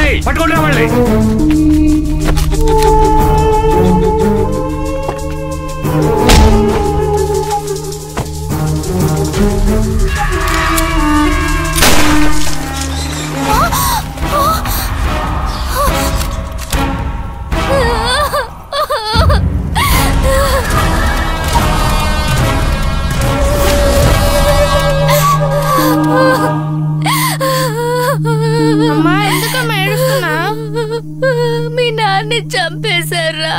రేయ్ పట్టుకోండి రా వాళ్ళని అమ్మా ఎందుకమ్మా ఏడుస్తున్నా మీ నాన్ని చంపేశారా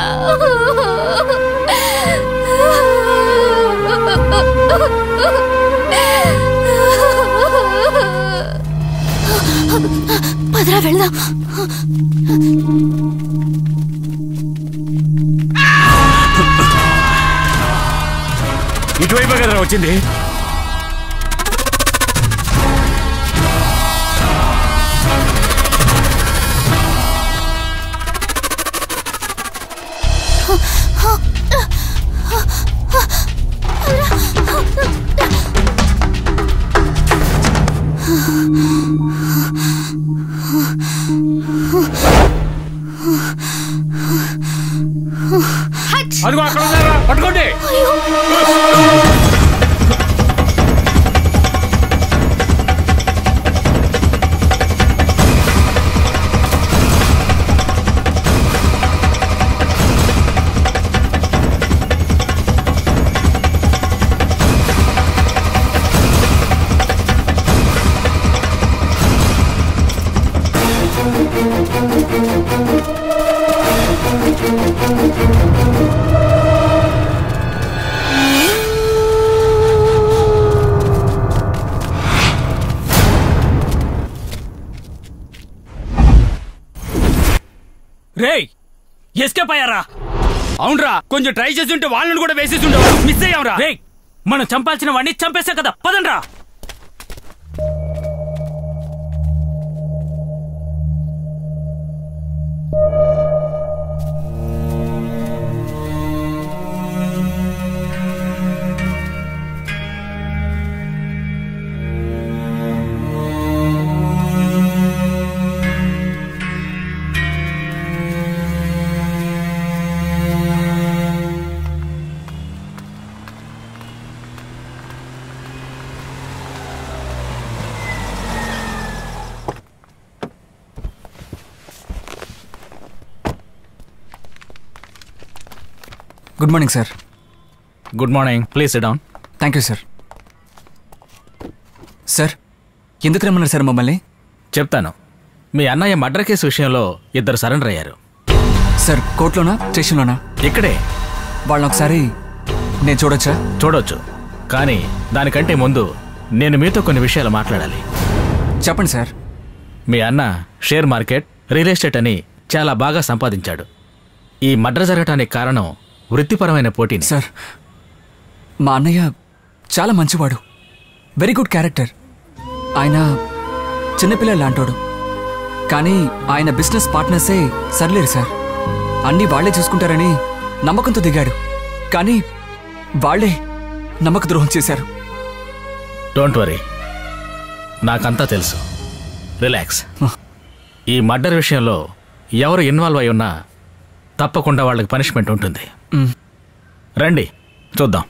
పదరా వెళ్దాం ఇటువైపే కదరా వచ్చింది అదిగో అక్కడ ఉన్నారా పట్టుకోండి రేయ్ ఎస్కేప్ అయ్యారా అవునరా కొంచెం ట్రై చేసి ఉంటే వాళ్ళని కూడా వేసేసి ఉండేవారు మిస్ అయ్యాంరా రేయ్ మనం చంపాల్సిన వాడిని చంపేశాం కదా పదండ్రా good morning sir good morning please down thank you sir sir ఎందుకు రమ్మన్నారు సార్ మమ్మల్ని చెప్తాను మీ అన్నయ్య మర్డర్ కేసు విషయంలో ఇద్దరు సరెండర్ అయ్యారు సార్ కోర్టులోనా స్టేషన్లోనా ఇక్కడే వాళ్ళని ఒకసారి నేను చూడొచ్చా చూడొచ్చు కానీ దానికంటే ముందు నేను మీతో కొన్ని విషయాలు మాట్లాడాలి చెప్పండి సార్ మీ అన్న షేర్ మార్కెట్ రియల్ ఎస్టేట్ అని చాలా బాగా సంపాదించాడు ఈ మర్డర్ జరగటానికి కారణం వృత్తిపరమైన పోటీని సార్ మా అన్నయ్య చాలా మంచివాడు వెరీ గుడ్ క్యారెక్టర్ ఆయన చిన్నపిల్లలు లాంటోడు కానీ ఆయన బిజినెస్ పార్ట్నర్సే సర్లేరు సార్ అన్నీ వాళ్లే చూసుకుంటారని నమ్మకంతో దిగాడు కానీ వాళ్లే నమ్మక ద్రోహం చేశారు డోంట్ వరీ నాకంతా తెలుసు రిలాక్స్ ఈ మర్డర్ విషయంలో ఎవరు ఇన్వాల్వ్ అయి ఉన్నా తప్పకుండా వాళ్ళకి పనిష్మెంట్ ఉంటుంది మ్. రండి చూద్దాం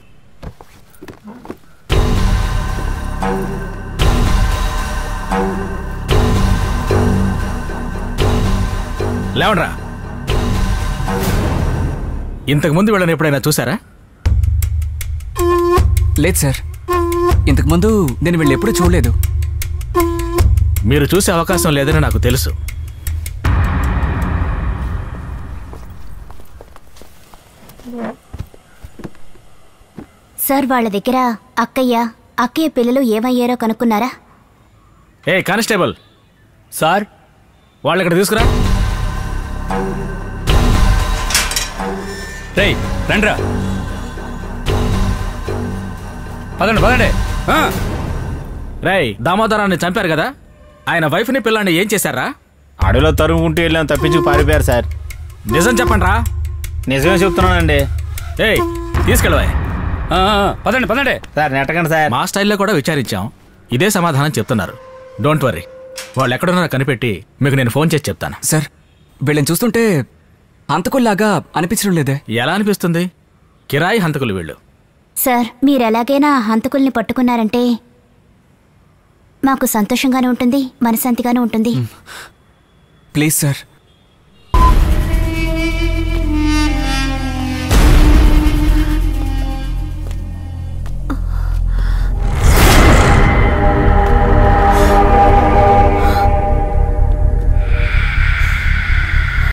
లేవండ్రా ఇంతకు ముందు వీళ్ళని ఎప్పుడైనా చూసారా లేదు సార్ ఇంతకుముందు నేను వీళ్ళు ఎప్పుడూ చూడలేదు మీరు చూసే అవకాశం లేదని నాకు తెలుసు సార్ వాళ్ళ దగ్గర అక్కయ్య అక్కయ్య పిల్లలు ఏమయ్యారో కనుక్కున్నారా ఏ కానిస్టేబుల్ సార్ వాళ్ళు ఇక్కడ తీసుకురా రేయ్ రండిరా పదండి పదండి ఆ. రేయ్ దామోదరాన్ని చంపారు కదా ఆయన వైఫ్ని పిల్లాన్ని ఏం చేశారా అడవిలో తరుముకుంటూ వెళ్ళాం తప్పించి పారిపోయారు సార్ నిజం చెప్పండి రా నిజమే చెప్తున్నానండి ఏయ్ తీసుకెళ్ళవా పదండి పదండి సార్ నెట్టకండి సార్ మా స్టైల్లో కూడా విచారించాం ఇదే సమాధానం చెప్తున్నారు డోంట్ వరీ వాళ్ళు ఎక్కడున్నారో కనిపెట్టి మీకు నేను ఫోన్ చేసి చెప్తాను సార్ వీళ్ళని చూస్తుంటే అంతకుల్లాగా అనిపించడం లేదే ఎలా అనిపిస్తుంది కిరాయి హంతకులు వీళ్ళు సార్ మీరు ఎలాగైనా ఆ హంతకుల్ని పట్టుకున్నారంటే మాకు సంతోషంగానే ఉంటుంది మనశాంతిగానే ఉంటుంది ప్లీజ్ సార్